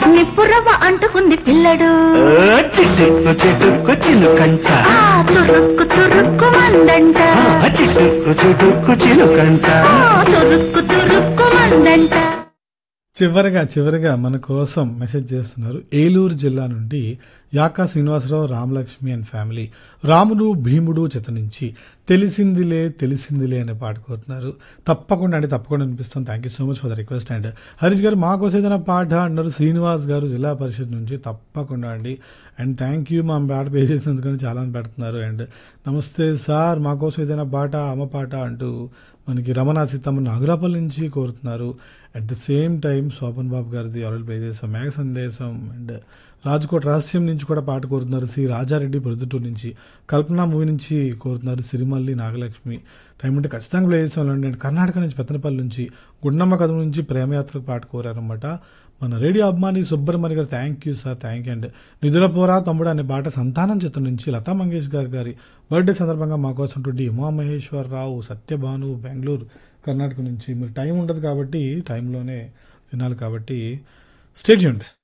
నిప్పురవ్వ అంటుకుంది పిల్లడు ఆ, చిటుక్కు చిటుక్కు చిలుకంట ఆ తురుక్కు తురుక్కు మందంట ఆ, చిటుక్కు చిటుక్కు చిలుకంట ఆ తురుక్కు తురుక్కు మందంట చివరిగా చివరిగా మన కోసం మెసేజ్ చేస్తున్నారు ఏలూరు జిల్లా నుండి యాకా శ్రీనివాసరావు రామలక్ష్మి అండ్ ఫ్యామిలీ రాముడు భీముడు చెత నుంచి తెలిసిందిలే తెలిసిందిలే అనే పాట కోరుతున్నారు తప్పకుండా అండి తప్పకుండా అనిపిస్తాం thank you so much for the request and Harish garu మా కోసం ఏదైనా పాట అన్నారు శ్రీనివాస్ గారు జిల్లా పరిషత్ నుంచి తప్పకుండా అండి అండ్ థ్యాంక్ యూ మా పాట పే చేసినందుకని చాలా మంది పెడుతున్నారు అండ్ నమస్తే సార్ మా కోసం ఏదైనా పాట అమ్మ పాట అంటూ మనకి రమణ సీతమ్మ నాగురాపల్లి నుంచి కోరుతున్నారు at the same time Shoban Babu గారిది ఆల్రెడీ ప్లే చేసాం మేఘ సందేశం అండ్ రాజ్కోట్ రహస్యం నుంచి కూడా పాట కోరుతున్నారు శ్రీ రాజారెడ్డి ప్రొద్దుటూరు నుంచి కల్పన మూవీ నుంచి కోరుతున్నారు సిరిమల్లి నాగలక్ష్మి టైం ఉంటే ఖచ్చితంగా ప్లే చేసాం అండ్ కర్ణాటక నుంచి పెత్తనపల్లి నుంచి గుండమ్మ కథ నుంచి ప్రేమయాత్రకు పాట కోరారనమాట మన రేడియో అభిమాని Subrahmanya garu thank you sir thank you and నిధుల పోరా తమ్ముడు అనే పాట సంతానం చిత్రం నుంచి లతా మంగేష్ గారి గారి బర్త్డే సందర్భంగా మా కోసం టుడి ఉమామహేశ్వరరావు సత్యభాను బెంగళూరు కర్ణాటక నుంచి మీరు టైం ఉండదు కాబట్టి టైంలోనే వినాలి కాబట్టి స్టేట్ చేయండి